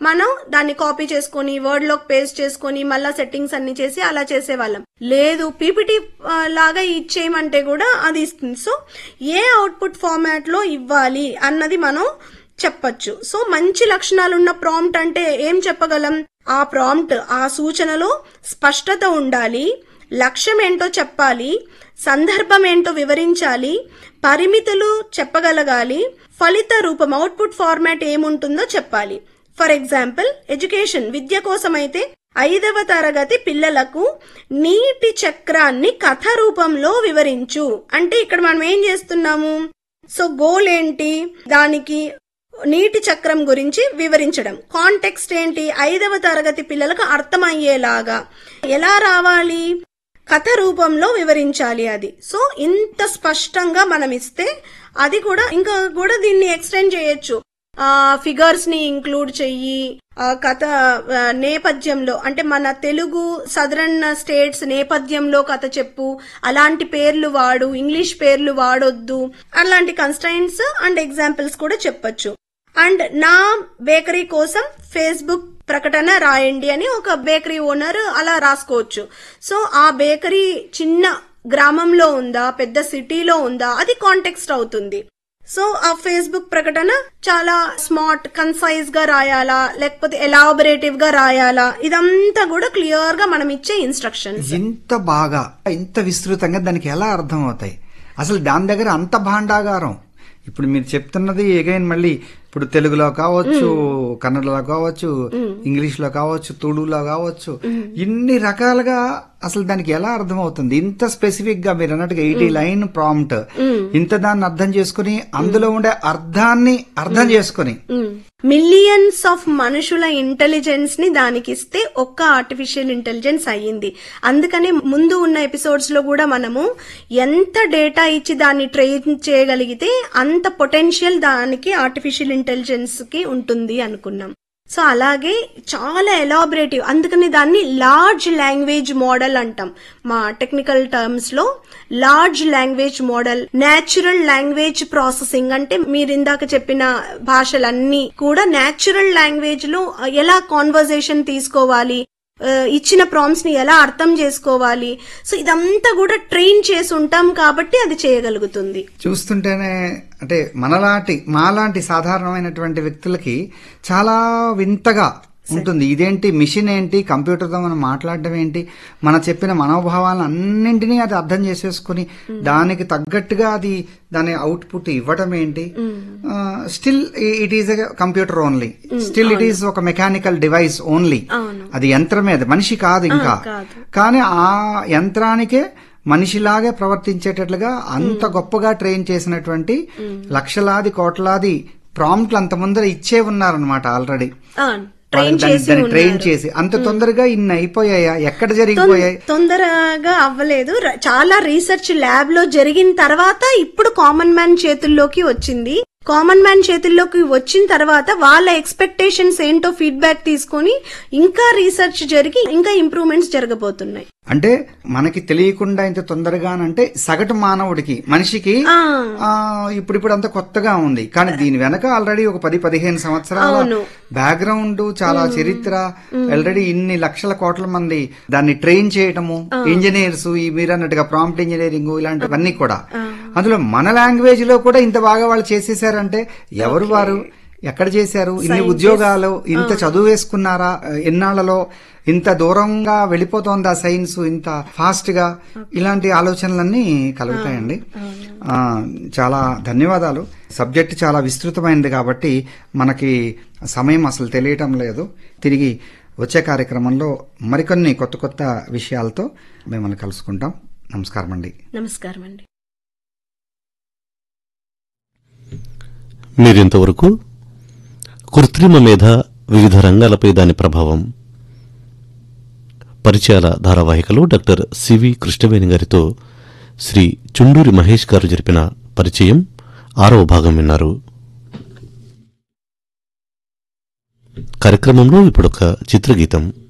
మనం దాన్ని కాపీ చేసుకొని వర్డ్ లోకి పేస్ట్ చేసుకొని మళ్ళా సెట్టింగ్స్ అన్ని చేసి అలా చేసేవాళ్ళం లేదు పీపీటీ లాగా ఇచ్చేయమంటే కూడా అది ఇస్తుంది సో ఏ అవుట్పుట్ ఫార్మాట్ లో ఇవ్వాలి అన్నది మనం చెప్పచ్చు సో మంచి లక్షణాలున్న ప్రాంప్ట్ అంటే ఏం చెప్పగలం ఆ ప్రాంప్ట్ ఆ సూచనలో స్పష్టత ఉండాలి లక్ష్యం ఏంటో చెప్పాలి సందర్భం ఏంటో వివరించాలి పరిమితులు చెప్పగలగాలి ఫలిత రూపం అవుట్పుట్ ఫార్మాట్ ఏముంటుందో చెప్పాలి ఫర్ ఎగ్జాంపుల్ ఎడ్యుకేషన్ విద్య కోసమైతే ఐదవ తరగతి పిల్లలకు నీటి చక్రాన్ని కథ రూపంలో వివరించు అంటే ఇక్కడ మనం ఏం చేస్తున్నాము సో గోల్ ఏంటి దానికి నీటి చక్రం గురించి వివరించడం కాంటెక్స్ట్ ఏంటి ఐదవ తరగతి పిల్లలకు అర్థమయ్యేలాగా ఎలా రావాలి కథ రూపంలో వివరించాలి అది సో ఇంత స్పష్టంగా మనం ఇస్తే అది కూడా ఇంకా కూడా దీన్ని ఎక్స్టెండ్ చేయొచ్చు ఆ ఫిగర్స్ ని ఇంక్లూడ్ చెయ్యి ఆ కథ ఆ, నేపథ్యంలో అంటే మన తెలుగు సదరన్ స్టేట్స్ నేపథ్యంలో కథ చెప్పు అలాంటి పేర్లు వాడు ఇంగ్లీష్ పేర్లు వాడొద్దు అలాంటి కన్స్టైన్స్ అండ్ ఎగ్జాంపుల్స్ కూడా చెప్పొచ్చు అండ్ నా బేకరీ కోసం ఫేస్బుక్ ప్రకటన రాయండి అని ఒక బేకరీ ఓనర్ అలా రాసుకోవచ్చు సో ఆ బేకరీ చిన్న గ్రామంలో ఉందా పెద్ద సిటీలో ఉందా అది కాంటెక్స్ట్ అవుతుంది సో ఆ ఫేస్బుక్ ప్రకటన చాలా స్మార్ట్ కన్సైజ్ గా రాయాలా లేకపోతే ఎలాబరేటివ్ గా రాయాలా ఇదంతా కూడా క్లియర్ గా మనం ఇచ్చే ఇన్స్ట్రక్షన్స్ ఇంత బాగా ఇంత విస్తృతంగా దానికి ఎలా అర్థం అవుతాయి అసలు దాని దగ్గర అంత భాండాగారం ఇప్పుడు మీరు చెప్తున్నది ఎగైన్ మళ్ళీ ఇప్పుడు తెలుగులో కావచ్చు కన్నడలో కావచ్చు ఇంగ్లీష్ లో కావచ్చు తుడులో కావచ్చు ఇన్ని రకాలుగా అసలు దానికి ఎలా అర్థం అవుతుంది ఇంత స్పెసిఫిక్ గా మీరు అన్నట్టుగా ఎయిటీ లైన్ ప్రాంప్ట్ ఇంత దాన్ని అర్థం చేసుకుని అందులో ఉండే అర్థాన్ని అర్థం చేసుకుని మిలియన్స్ ఆఫ్ మనుషుల ఇంటెలిజెన్స్ ని దానికి ఇస్తే ఒక్క ఆర్టిఫిషియల్ ఇంటెలిజెన్స్ అయ్యింది అందుకని ముందు ఉన్న ఎపిసోడ్స్ లో కూడా మనము ఎంత డేటా ఇచ్చి దాన్ని ట్రైన్ చేయగలిగితే అంత పొటెన్షియల్ దానికి ఆర్టిఫిషియల్ ఇంటెలిజెన్స్ కి ఉంటుంది అనుకున్నాం సో అలాగే చాలా ఎలాబరేటివ్ అందుకని దాన్ని లార్జ్ లాంగ్వేజ్ మోడల్ అంటాం మా టెక్నికల్ టర్మ్స్ లో large language model natural language processing అంటే మీరు ఇందాక చెప్పిన భాషలన్నీ కూడా నేచురల్ లాంగ్వేజ్ లో ఎలా కాన్వర్జేషన్ తీసుకోవాలి ఆ, ఇచ్చిన ప్రామ్స్ ని ఎలా అర్థం చేసుకోవాలి సో ఇదంతా కూడా ట్రైన్ చేసి ఉంటాం కాబట్టి అది చేయగలుగుతుంది చూస్తుంటేనే అంటే మనలాంటి మాలాంటి సాధారణమైనటువంటి వ్యక్తులకి చాలా వింతగా ఉంటుంది ఇదేంటి మిషన్ ఏంటి కంప్యూటర్తో మనం మాట్లాడడం ఏంటి మన చెప్పిన మనోభావాలను అన్నింటినీ అది అర్థం చేసేసుకుని దానికి తగ్గట్టుగా అది దాని అవుట్పుట్ ఇవ్వటం ఏంటి still it is a computer only still it is ఒక మెకానికల్ డివైస్ ఓన్లీ అది యంత్రమే అది మనిషి కాదు ఇంకా కాదు. కానీ ఆ యంత్రానికే మనిషిలాగే ప్రవర్తించేటట్లుగా అంత గొప్పగా ట్రైన్ చేసినటువంటి లక్షలాది కోట్లాది ప్రాంప్ట్లు అంత ముందర ఇచ్చే ఉన్నారనమాట ఆల్రెడీ ఆ, ట్రైన్ చేసి దాన్ని ట్రైన్ ఉన్నారు. చేసి అంత తొందరగా ఇన్ని అయిపోయాయా ఎక్కడ జరిగిపోయాయి తొం- తొందరగా అవ్వలేదు ర- చాలా రీసెర్చ్ ల్యాబ్ లో జరిగిన తర్వాత ఇప్పుడు కామన్ మ్యాన్ చేతుల్లోకి వచ్చింది కామన్ మ్యాన్ చేతుల్లోకి వచ్చిన తర్వాత వాళ్ళ ఎక్స్పెక్టేషన్స్ ఏంటో ఫీడ్బ్యాక్ తీసుకొని ఇంకా రీసెర్చ్ జరిగి ఇంకా ఇంప్రూవ్మెంట్స్ జరగబోతున్నాయి అంటే మనకి తెలియకుండా ఇంత తొందరగానంటే సగటు మానవుడికి మనిషికి ఆ. ఆ, ఇప్పుడు ఇప్పుడు అంత కొత్తగా ఉంది కానీ దీని వెనక ఆల్రెడీ ఒక పది పదిహేను సంవత్సరాల అవును. బ్యాక్గ్రౌండ్ చాలా చరిత్ర ఆల్రెడీ ఇన్ని లక్షల కోట్ల మంది దాన్ని ట్రైన్ చేయటము ఇంజనీర్స్ ఈ మీరు అన్నట్టుగా ప్రాంప్ట్ ఇంజనీరింగ్ ఇలాంటివన్నీ కూడా అందులో మన లాంగ్వేజ్ లో కూడా ఇంత బాగా వాళ్ళు చేసేసారంటే ఎవరు వారు ఎక్కడ చేశారు ఇన్ని ఉద్యోగాలు ఇంత చదువు వేసుకున్నారా ఎన్నాళ్లలో ఇంత దూరంగా వెళ్ళిపోతోంది ఆ సైన్స్ ఇంత ఫాస్ట్ గా ఇలాంటి ఆలోచనలన్నీ కలుగుతాయండి ఆ, చాలా ధన్యవాదాలు సబ్జెక్ట్ చాలా విస్తృతమైనది కాబట్టి మనకి సమయం అసలు తెలియటం లేదు తిరిగి వచ్చే కార్యక్రమంలో మరికొన్ని కొత్త కొత్త విషయాలతో మిమ్మల్ని కలుసుకుంటాం నమస్కారం అండి నమస్కారం అండి మీరింతవరకు కృత్రిమ మేధ వివిధ రంగాలపై దాని ప్రభావం పరిచయాల ధారావాహికలో డాక్టర్ సివి కృష్ణవేణి గారితో శ్రీ చుండూరి మహేష్ గారు జరిపిన పరిచయం ఆరవ భాగం విన్నారు కార్యక్రమంలో ఇప్పుడొక చిత్రగీతం